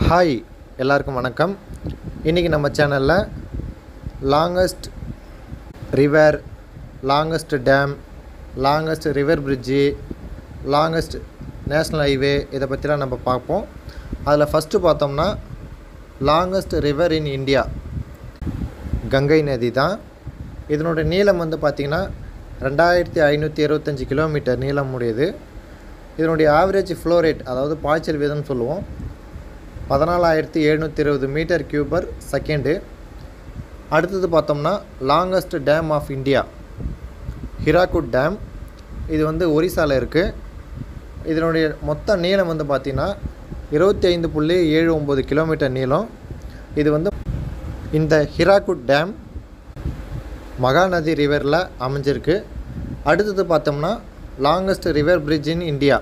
hi எல்லாருக்கும் வணக்கம் இன்றைக்கி நம்ம சேனலில் longest river longest dam longest river bridge longest national highway இதை பற்றிலாம் நம்ம பார்ப்போம் அதில் ஃபஸ்ட்டு பார்த்தோம்னா longest river in India Ganga நதி தான் இதனுடைய நீளம் வந்து பார்த்திங்கன்னா ரெண்டாயிரத்தி ஐநூற்றி இருபத்தஞ்சி கிலோமீட்டர் நீளம் உடையது இதனுடைய ஆவரேஜ் ஃப்ளோ ரேட் அதாவது பாய்ச்சல் வீதம்னு சொல்லுவோம் பதினாலாயிரத்தி எழுநூற்றி இருபது மீட்டர் கியூபர் செகண்டு அடுத்தது பார்த்தோம்னா longest dam of India Hirakud dam இது வந்து ஒரிசாவில் இருக்குது இதனுடைய மொத்த நீளம் வந்து பார்த்திங்கன்னா இருபத்தி ஐந்து புள்ளி ஏழு ஒம்பது கிலோமீட்டர் நீளம் இது வந்து இந்த ஹிராக்குட் டேம் மகாநதி ரிவரில் அமைஞ்சிருக்கு அடுத்தது பார்த்தோம்னா longest river bridge in India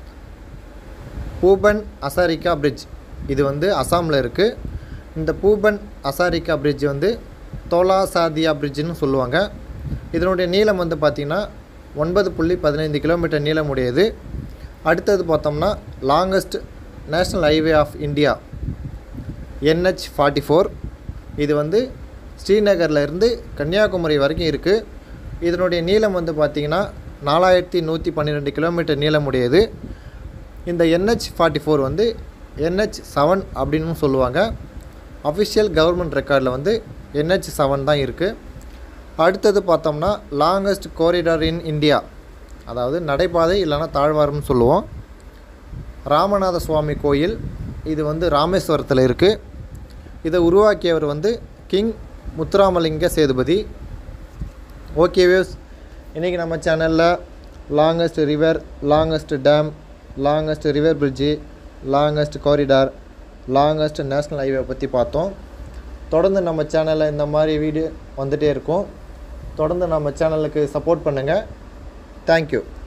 Bhupen Hazarika bridge இது வந்து அசாமில் இருக்குது இந்த பூபன் அசாரிக்கா பிரிட்ஜ் வந்து தோலா சாதியா பிரிட்ஜுன்னு சொல்லுவாங்க இதனுடைய நீளம் வந்து பார்த்திங்கன்னா ஒன்பது புள்ளி பதினைந்து கிலோமீட்டர் நீளம் உடையது அடுத்தது பார்த்தோம்னா longest national highway of India NH forty four இது வந்து ஸ்ரீநகரில் இருந்து கன்னியாகுமரி வரைக்கும் இருக்குது இதனுடைய நீளம் வந்து பார்த்திங்கன்னா நாலாயிரத்தி நூற்றி பன்னிரெண்டு கிலோமீட்டர் நீளம் உடையது இந்த என்ஹெச் ஃபார்ட்டி ஃபோர் வந்து என்ஹெச் செவன் அப்படின்னு சொல்லுவாங்க அஃபிஷியல் கவர்மெண்ட் ரெக்கார்டில் வந்து என்ஹெச் செவன் தான் இருக்குது அடுத்தது பார்த்தோம்னா லாங்கஸ்ட் கோரிடார் இன் இந்தியா அதாவது நடைபாதை இல்லைன்னா தாழ்வாரம்னு சொல்லுவோம் ராமநாத சுவாமி கோயில் இது வந்து ராமேஸ்வரத்தில் இருக்குது இதை உருவாக்கியவர் வந்து king Muthuramalinga Sethupathi okay views இன்றைக்கி நம்ம சேனலில் longest river longest dam longest river bridge longest corridor longest national highway பற்றி பார்த்தோம் தொடர்ந்து நம்ம சேனலில் இந்த மாதிரி வீடியோ வந்துகிட்டே இருக்கும் தொடர்ந்து நம்ம சேனலுக்கு சப்போர்ட் பண்ணுங்கள் தேங்க்யூ